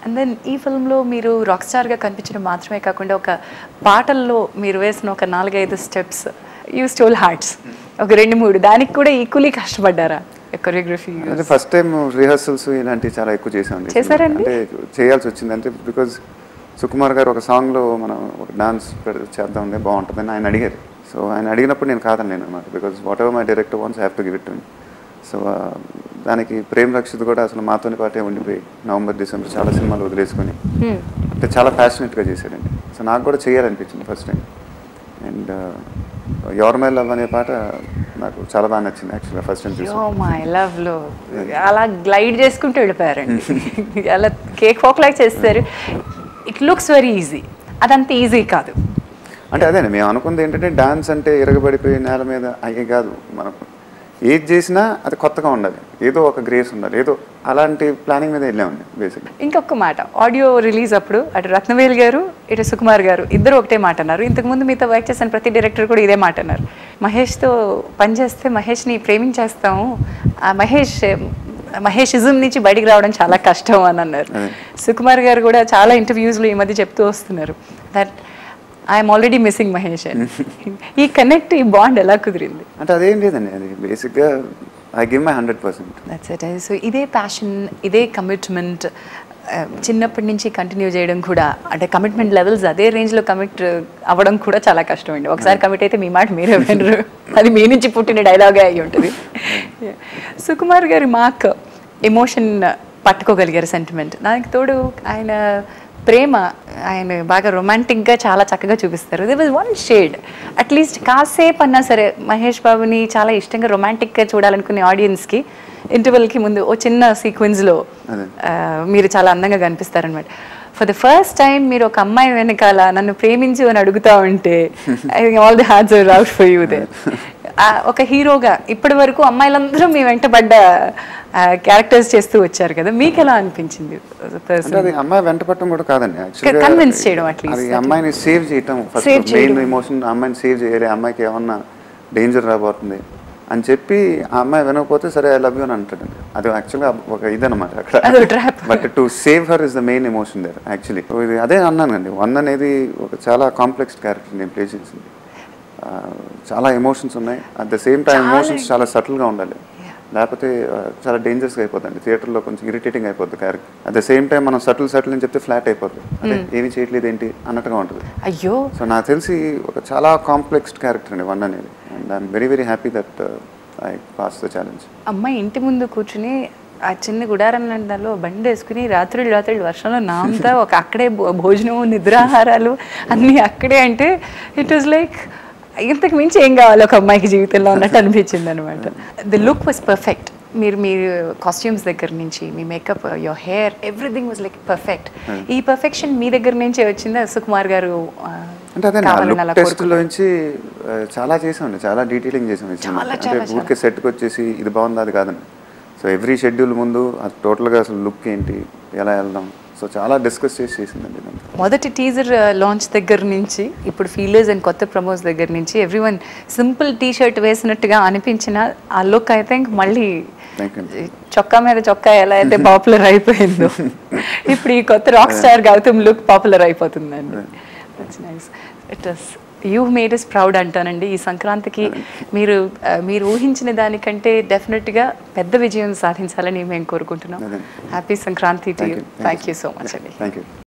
And then ఈ ఫిల్మ్లో మీరు rock స్టార్గా కనిపించడం మాత్రమే కాకుండా ఒక పాటల్లో మీరు వేసిన ఒక నాలుగైదు స్టెప్స్ యూ స్టోల్ హార్ట్స్ ఒక రెండు మూడు దానికి కూడా ఈక్వలీ కష్టపడ్డారా కొరియోగ్రఫీ అంటే ఫస్ట్ టైం రిహర్సల్స్ ఇలాంటివి చాలా ఎక్కువ చేసామండి చేశారండి? అంటే చేయాల్సి వచ్చింది అంటే బికాజ్ సుకుమార్ గారు ఒక సాంగ్లో మనం ఒక డాన్స్ చేద్దాం బాగుంటుందని ఆయన అడిగారు సో ఆయన అడిగినప్పుడు నేను కాదని నేను అనమాట because whatever my director wants have to give it so దానికి ప్రేమ్ రక్షిత్ కూడా అసలు మాతోని పాటే ఉండిపోయి నవంబర్ డిసెంబర్ చాలా సినిమాలు వదిలేసుకొని అంటే చాలా ప్యాషనెట్గా చేశాడండి సో నాకు కూడా చేయాలనిపించింది first time and your my love అనే పాట నాకు చాలా బాగా నచ్చింది యాక్చువల్గా ఫస్ట్ టైం చూసి యో మై లవ్ లో అలా గ్లైడ్ చేసుకుంటూ వెళ్ళిపోయారండి అలా కేక్ వాక్ లాగా చేస్తారు ఇట్ లుక్స్ వెరీ ఈజీ అదంత ఈజీ కాదు అంటే అదే మేము అనుకుంది ఏంటంటే డాన్స్ అంటే ఇరగబడిపోయి నేల మీద అయ్యే కాదు మనకు ఏది చేసినా అది కొత్తగా ఉండాలి ఏదో ఒక గ్రేస్ ఉండాలి ఏదో అలాంటి ప్లానింగ్ మీద వెళ్ళామండి బేసిక్గా ఇంకొక మాట ఆడియో రిలీజ్ అప్పుడు అటు రత్నవేల్ గారు ఇటు సుకుమార్ గారు ఇద్దరు ఒకటే మాట అన్నారు ఇంతకుముందు మీతో వర్క్ చేసిన ప్రతి డైరెక్టర్ కూడా ఇదే మాట అన్నారు మహేష్తో పనిచేస్తే మహేష్ని ప్రేమించేస్తాము ఆ మహేష్ మహేష్ ఇజం నుంచి బయటికి రావడం చాలా కష్టం అని అన్నారు అదే. సుకుమార్ గారు కూడా చాలా ఇంటర్వ్యూస్లో ఈ మధ్య చెప్తూ వస్తున్నారు that I'm already missing Mahesh అని ఈ కనెక్ట్ ఈ బాండ్ ఎలా కుదిరింది అంటే అదేం లేదండి అది బేసిక్గా I give my hundred percent that's it so ఇదే ప్యాషన్ ఇదే కమిట్మెంట్ చిన్నప్పటి నుంచి కంటిన్యూ చేయడం కూడా అంటే కమిట్మెంట్ లెవెల్స్ అదే రేంజ్లో కమిట్ అవ్వడం కూడా చాలా కష్టం అండి ఒకసారి కమిట్ అయితే మీ మాట మీరే వినరు అది మీ నుంచి పుట్టిన డైలాగే అయి ఉంటుంది సుకుమార్ గారి మాక్ ఎమోషన్ పట్టుకోగలిగారు సెంటిమెంట్ దానికి తోడు ఆయన ప్రేమ ఆయన బాగా రొమాంటిక్గా చాలా చక్కగా చూపిస్తారు the was one shade at least కాసేపు అన్నా సరే మహేష్ బాబుని చాలా ఇష్టంగా రొమాంటిక్గా చూడాలనుకునే ఆడియన్స్కి ఇంటర్వెల్కి ముందు ఓ చిన్న సీక్వెన్స్లో అదే. మీరు చాలా అందంగా కనిపిస్తారనమాట ఫర్ ద ఫస్ట్ టైం మీరు ఒక అమ్మాయి వెనకాల నన్ను ప్రేమించు అని అడుగుతా ఉంటే I think all the hearts are out for you they ఒక హీరోగా ఇప్పటి వరకు అమ్మాయిలందరూ మీ వెంటబడ్డ క్యారెక్టర్స్ చేస్తూ వచ్చారు కదా మీకు ఎలా అనిపించింది అంటే అది అమ్మాయి వెంట పట్టడం కూడా కాదండి యాక్చువల్గా Convince చేయడం at least. అది అమ్మాయిని సేవ్ చేయటం ఫస్ట్ Save మెయిన్ చేయడం. ఎమోషన్ అమ్మాయిని సేవ్ చేయాలి అమ్మాయికి ఏమన్నా డేంజర్ రాబోతుంది అని చెప్పి ఆ అమ్మాయి వినకపోతే సరే ఐ లవ్ యూ అని అంటాడండి అది యాక్చువల్గా ఒక ఇదనమాట అక్కడ అదో trap. But to save her is the main emotion there actually ఇది అదే అన్నానండి వన్ అనేది ఒక చాలా కాంప్లెక్స్ క్యారెక్టర్ నేను ప్లే చేసింది ఆ, చాలా ఎమోషన్స్ ఉన్నాయి అట్ ద సేమ్ టైం చాలా- ఎమోషన్స్ చాలా సటిల్గా ఉండాలి లేకపోతే ఆ, చాలా డేంజరస్గా అయిపోతుంది థియేటర్లో కొంచెం ఇరిటేటింగ్ అయిపోద్ది character at the same time మనం సటిల్ సటిల్ అని చెప్తే ఫ్లాట్ అయిపోతుంది అదే ఏమి చేయట్లేదు ఏంటి అన్నట్టుగా ఉంటుంది అయ్యో సో నాకు తెలిసి ఒక చాలా కాంప్లెక్స్ క్యారెక్టర్ అండి వన్ అనేది and I'm very very happy that I pass the challenge అమ్మాయి ఇంటి ముందు కూర్చుని ఆ చిన్న గుడారం లాంటి దానిలో బండి వేసుకుని రాత్రులు రాత్రులు వర్షంలో నాంతా ఒక అక్కడే భో- భోజనం నిద్రాహారాలు అన్నీ అక్కడే అంటే ఇట్ వాజ్ లైక్ ఇంతకు మించి ఏం కావాలి ఒక అమ్మాయికి జీవితంలో అన్నట్టు అనిపించింది అనమాట ద లుక్ వాజ్ పర్ఫెక్ట్ మీరు మీరు కాస్ట్యూమ్స్ దగ్గర నుంచి మీ makeup your hair everything was like perfect ఈ పర్ఫెక్షన్ మీ దగ్గర నుంచే వచ్చిందా సుకుమార్ గారు ఆ, అంటే అదే కావాలని అలా లుక్ టెస్ట్ కోరుకున్నారు? నుంచి ఆ, చాలా చేసామండి చాలా డీటెయిలింగ్ చేసాం ఈ సినిమా చాలా, అంటే చాలా, ఊరికే సెట్కి వచ్చేసి ఇది బాగుంది అది కాదండి సో ఎవ్రీ షెడ్యూల్ ముందు అది టోటల్గా అసలు లుక్ ఏంటి ఎలా వెళ్దాం సో చాలా డిస్కస్ చేసి చేసిందండి ఇదంతా. మొదటి టీజర్ లాంచ్ దగ్గర నుంచి ఇప్పుడు ఫీలర్స్ అండ్ కొత్త ప్రమోస్ దగ్గర నుంచి every one simple T shirt వేసినట్టుగా అనిపించిన ఆ లుక్ ఐ థింక్ మళ్ళీ Thank you. చొక్కా మీద చొక్కా ఎలా అయితే పాపులర్ అయిపోయిందో ఇప్పుడు ఈ కొత్త rock star Gautam look popular అయిపోతుందండి that's nice it was you made is proud అంటానండి ఈ సంక్రాంతికి మీరు ఆ, మీరు ఊహించిన దానికంటే డెఫినెట్గా పెద్ద విజయం సాధించాలని మేము కోరుకుంటున్నాం అదే. Happy Sankranti to Thank you you. Thank you thank you so so much అండి థ్యాంక్ యూ